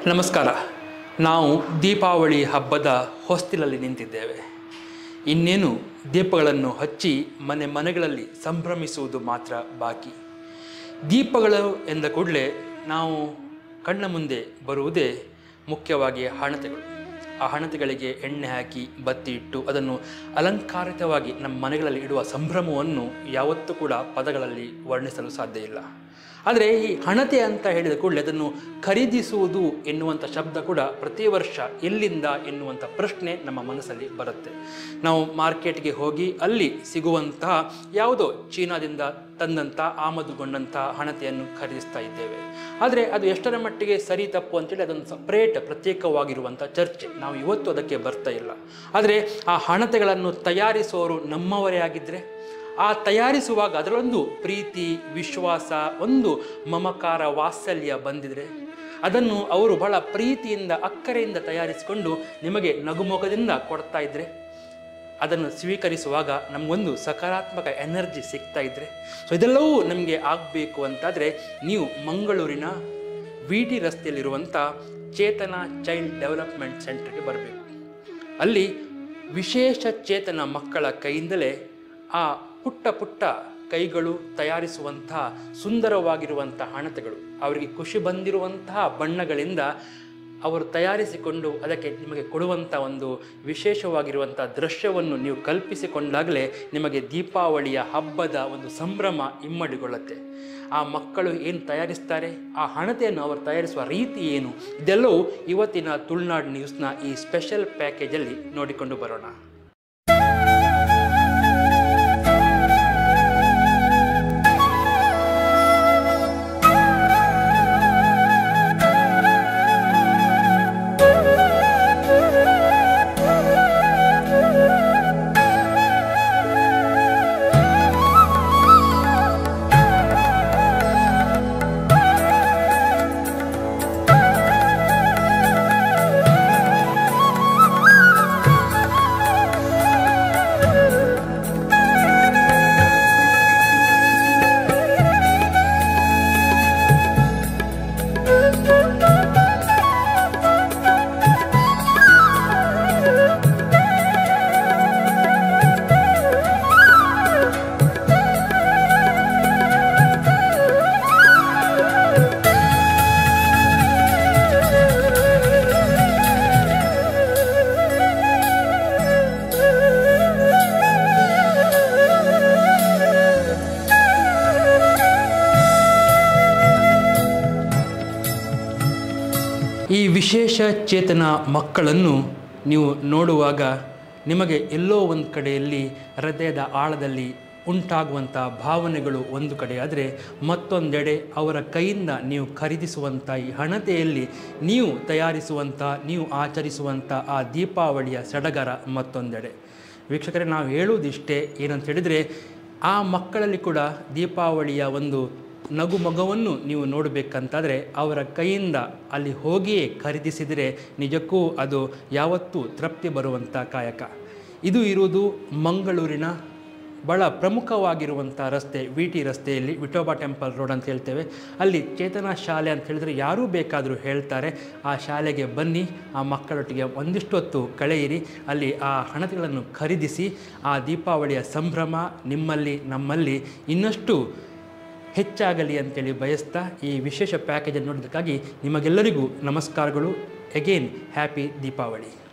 ನಮಸ್ಕಾರ ನಾವು ದೀಪಾವಳಿ ಹಬ್ಬದ ಹೊಸ್ತಿಲಲ್ಲಿ ನಿಂತಿದ್ದೇವೆ ಇನ್ನೇನು ದೀಪಗಳನ್ನು ಹಚ್ಚಿ ಮನೆ ಮನೆಗಳಲ್ಲಿ ಸಂಭ್ರಮಿಸುವುದು ಮಾತ್ರ ಬಾಕಿ ದೀಪಗಳು ಎಂದ ಕೂಡಲೇ ನಾವು ಕಣ್ಣ ಮುಂದೆ ಬರುವುದೇ ಮುಖ್ಯವಾಗಿ ಹಣತೆಗಳು ಆ ಹಣತೆಗಳಿಗೆ ಎಣ್ಣೆ ಹಾಕಿ ಬತ್ತಿ ಇಟ್ಟು ಅದನ್ನು ಅಲಂಕಾರಿತವಾಗಿ ನಮ್ಮ ಮನೆಗಳಲ್ಲಿ ಇಡುವ ಸಂಭ್ರಮವನ್ನು ಯಾವತ್ತೂ ಕೂಡ ಪದಗಳಲ್ಲಿ ವರ್ಣಿಸಲು ಸಾಧ್ಯ ಇಲ್ಲ ಆದರೆ ಈ ಹಣತೆ ಅಂತ ಹೇಳಿದ ಕೂಡಲೇ ಅದನ್ನು ಖರೀದಿಸುವುದು ಎನ್ನುವಂಥ ಶಬ್ದ ಕೂಡ ಪ್ರತಿ ವರ್ಷ ಎಲ್ಲಿಂದ ಎನ್ನುವಂಥ ಪ್ರಶ್ನೆ ನಮ್ಮ ಮನಸ್ಸಲ್ಲಿ ಬರುತ್ತೆ ನಾವು ಮಾರ್ಕೆಟ್ಗೆ ಹೋಗಿ ಅಲ್ಲಿ ಸಿಗುವಂತಹ ಯಾವುದೋ ಚೀನಾದಿಂದ ತಂದಂಥ ಆಮದುಗೊಂಡಂಥ ಹಣತೆಯನ್ನು ಖರೀದಿಸ್ತಾ ಇದ್ದೇವೆ ಆದರೆ ಅದು ಎಷ್ಟರ ಮಟ್ಟಿಗೆ ಸರಿ ತಪ್ಪು ಅಂತೇಳಿ ಅದೊಂದು ಸಪ್ರೇಟ್ ಪ್ರತ್ಯೇಕವಾಗಿರುವಂಥ ಚರ್ಚೆ ನಾವು ಇವತ್ತು ಅದಕ್ಕೆ ಬರ್ತಾ ಇಲ್ಲ ಆದರೆ ಆ ಹಣತೆಗಳನ್ನು ತಯಾರಿಸುವವರು ನಮ್ಮವರೇ ಆಗಿದ್ದರೆ ಆ ತಯಾರಿಸುವಾಗ ಅದರಲ್ಲೊಂದು ಪ್ರೀತಿ ವಿಶ್ವಾಸ ಒಂದು ಮಮಕಾರ ವಾತ್ಸಲ್ಯ ಬಂದಿದ್ರೆ ಅದನ್ನು ಅವರು ಬಹಳ ಪ್ರೀತಿಯಿಂದ ಅಕ್ಕರೆಯಿಂದ ತಯಾರಿಸಿಕೊಂಡು ನಿಮಗೆ ನಗುಮೊಗದಿಂದ ಕೊಡ್ತಾ ಇದ್ರೆ ಅದನ್ನು ಸ್ವೀಕರಿಸುವಾಗ ನಮಗೊಂದು ಸಕಾರಾತ್ಮಕ ಎನರ್ಜಿ ಸಿಗ್ತಾ ಇದ್ರೆ ಸೊ ಇದೆಲ್ಲವೂ ನಮಗೆ ಆಗಬೇಕು ಅಂತಾದರೆ ನೀವು ಮಂಗಳೂರಿನ ವಿ ಟಿ ರಸ್ತೆಯಲ್ಲಿರುವಂಥ ಚೇತನ ಚೈಲ್ಡ್ ಡೆವಲಪ್ಮೆಂಟ್ ಸೆಂಟರ್ಗೆ ಬರಬೇಕು ಅಲ್ಲಿ ವಿಶೇಷ ಚೇತನ ಮಕ್ಕಳ ಕೈಯಿಂದಲೇ ಆ ಪುಟ್ಟ ಪುಟ್ಟ ಕೈಗಳು ತಯಾರಿಸುವಂತಹ ಸುಂದರವಾಗಿರುವಂತಹ ಹಣತೆಗಳು ಅವರಿಗೆ ಖುಷಿ ಬಂದಿರುವಂತಹ ಬಣ್ಣಗಳಿಂದ ಅವರು ತಯಾರಿಸಿಕೊಂಡು ಅದಕ್ಕೆ ನಿಮಗೆ ಕೊಡುವಂಥ ಒಂದು ವಿಶೇಷವಾಗಿರುವಂಥ ದೃಶ್ಯವನ್ನು ನೀವು ಕಲ್ಪಿಸಿಕೊಂಡಾಗಲೇ ನಿಮಗೆ ದೀಪಾವಳಿಯ ಹಬ್ಬದ ಒಂದು ಸಂಭ್ರಮ ಇಮ್ಮಡಿಗೊಳ್ಳುತ್ತೆ ಆ ಮಕ್ಕಳು ಏನು ತಯಾರಿಸ್ತಾರೆ ಆ ಹಣತೆಯನ್ನು ಅವರು ತಯಾರಿಸುವ ರೀತಿ ಏನು ಇದೆಲ್ಲವೂ ಇವತ್ತಿನ ತುಳುನಾಡು ನ್ಯೂಸ್ನ ಈ ಸ್ಪೆಷಲ್ ಪ್ಯಾಕೇಜಲ್ಲಿ ನೋಡಿಕೊಂಡು ಬರೋಣ ಈ ವಿಶೇಷ ಚೇತನ ಮಕ್ಕಳನ್ನು ನೀವು ನೋಡುವಾಗ ನಿಮಗೆ ಎಲ್ಲೋ ಒಂದು ಕಡೆಯಲ್ಲಿ ಹೃದಯದ ಆಳದಲ್ಲಿ ಉಂಟಾಗುವಂಥ ಭಾವನೆಗಳು ಒಂದು ಕಡೆ ಆದರೆ ಮತ್ತೊಂದೆಡೆ ಅವರ ಕೈಯಿಂದ ನೀವು ಖರೀದಿಸುವಂಥ ಈ ಹಣತೆಯಲ್ಲಿ ನೀವು ತಯಾರಿಸುವಂಥ ನೀವು ಆಚರಿಸುವಂಥ ಆ ದೀಪಾವಳಿಯ ಸಡಗರ ಮತ್ತೊಂದೆಡೆ ವೀಕ್ಷಕರೇ ನಾವು ಹೇಳುವುದಿಷ್ಟೇ ಏನಂತ ಹೇಳಿದರೆ ಆ ಮಕ್ಕಳಲ್ಲಿ ಕೂಡ ದೀಪಾವಳಿಯ ಒಂದು ನಗು ಮಗವನ್ನು ನೀವು ನೋಡಬೇಕಂತಾದರೆ ಅವರ ಕೈಯಿಂದ ಅಲ್ಲಿ ಹೋಗಿಯೇ ಖರೀದಿಸಿದರೆ ನಿಜಕ್ಕೂ ಅದು ಯಾವತ್ತೂ ತೃಪ್ತಿ ಬರುವಂಥ ಕಾಯಕ ಇದು ಇರುವುದು ಮಂಗಳೂರಿನ ಭಾಳ ಪ್ರಮುಖವಾಗಿರುವಂಥ ರಸ್ತೆ ವಿ ಟಿ ರಸ್ತೆಯಲ್ಲಿ ವಿಠೋಬಾ ಟೆಂಪಲ್ ರೋಡ್ ಅಂತ ಹೇಳ್ತೇವೆ ಅಲ್ಲಿ ಚೇತನ ಶಾಲೆ ಅಂತ ಹೇಳಿದರೆ ಯಾರೂ ಬೇಕಾದರೂ ಹೇಳ್ತಾರೆ ಆ ಶಾಲೆಗೆ ಬನ್ನಿ ಆ ಮಕ್ಕಳೊಟ್ಟಿಗೆ ಒಂದಿಷ್ಟು ಹೊತ್ತು ಕಳೆಯಿರಿ ಅಲ್ಲಿ ಆ ಹಣತೆಗಳನ್ನು ಖರೀದಿಸಿ ಆ ದೀಪಾವಳಿಯ ಸಂಭ್ರಮ ನಿಮ್ಮಲ್ಲಿ ನಮ್ಮಲ್ಲಿ ಇನ್ನಷ್ಟು ಹೆಚ್ಚಾಗಲಿ ಅಂತೇಳಿ ಬಯಸ್ತಾ ಈ ವಿಶೇಷ ಪ್ಯಾಕೇಜನ್ನು ನೋಡೋದಕ್ಕಾಗಿ ನಿಮಗೆಲ್ಲರಿಗೂ ನಮಸ್ಕಾರಗಳು ಅಗೇನ್ ಹ್ಯಾಪಿ ದೀಪಾವಳಿ